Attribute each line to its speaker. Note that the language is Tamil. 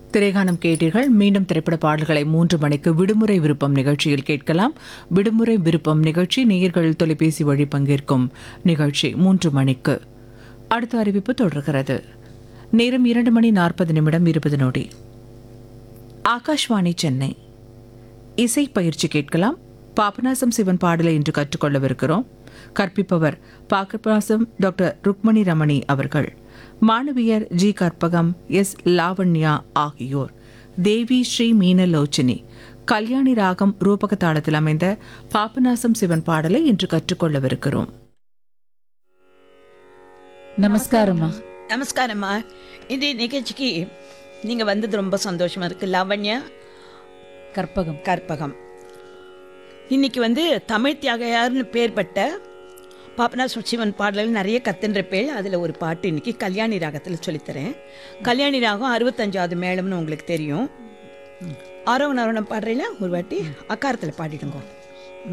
Speaker 1: திரைகானம் கேட்டீர்கள் மீண்டும் திரைப்பட பாடல்களை மூன்று மணிக்கு விடுமுறை விருப்பம் நிகழ்ச்சியில் கேட்கலாம் விடுமுறை விருப்பம் நிகழ்ச்சி நேயர்கள் தொலைபேசி வழி பங்கேற்கும் நிகழ்ச்சி மூன்று மணிக்கு அடுத்த அறிவிப்பு தொடர்கிறது நேரம் இரண்டு மணி நாற்பது நிமிடம் இருபது நொடி ஆகாஷ்வாணி சென்னை இசை பயிற்சி கேட்கலாம் பாபநாசம் சிவன் பாடலை இன்று கற்றுக்கொள்ளவிருக்கிறோம் கற்பிப்பவர் பாபநாசம் டாக்டர் ருக்மணி ரமணி அவர்கள் மாணவியர் ஜி கற்பகம் எஸ் லாவண்யா ஆகியோர் தேவி ஸ்ரீ மீனலோச்சினி கல்யாணி ராகம் ரூபக தாளத்தில் அமைந்த பாபநாசம் சிவன் பாடலை இன்று கற்றுக்கொள்ளவிருக்கிறோம்
Speaker 2: நமஸ்காரம்மா
Speaker 3: நமஸ்காரம்மா இன்றைய நிகழ்ச்சிக்கு நீங்கள் வந்தது ரொம்ப சந்தோஷமா இருக்கு லாவண்யா
Speaker 2: கற்பகம்
Speaker 3: கற்பகம் இன்னைக்கு வந்து தமிழ் தியாகையார்னு பேர் பட்ட பாபநாச சிவன் பாடல்கள் நிறைய கத்துன்ற பேர் அதில் ஒரு பாட்டு இன்னைக்கு கல்யாணி ராகத்தில் சொல்லித்தரேன் கல்யாணி ராகம் அறுபத்தஞ்சாவது மேளம்னு உங்களுக்கு தெரியும் ஆரோவன் ஆரோவணம் பாடுறீங்களா ஒரு வாட்டி அக்காரத்தில் பாடிடுங்க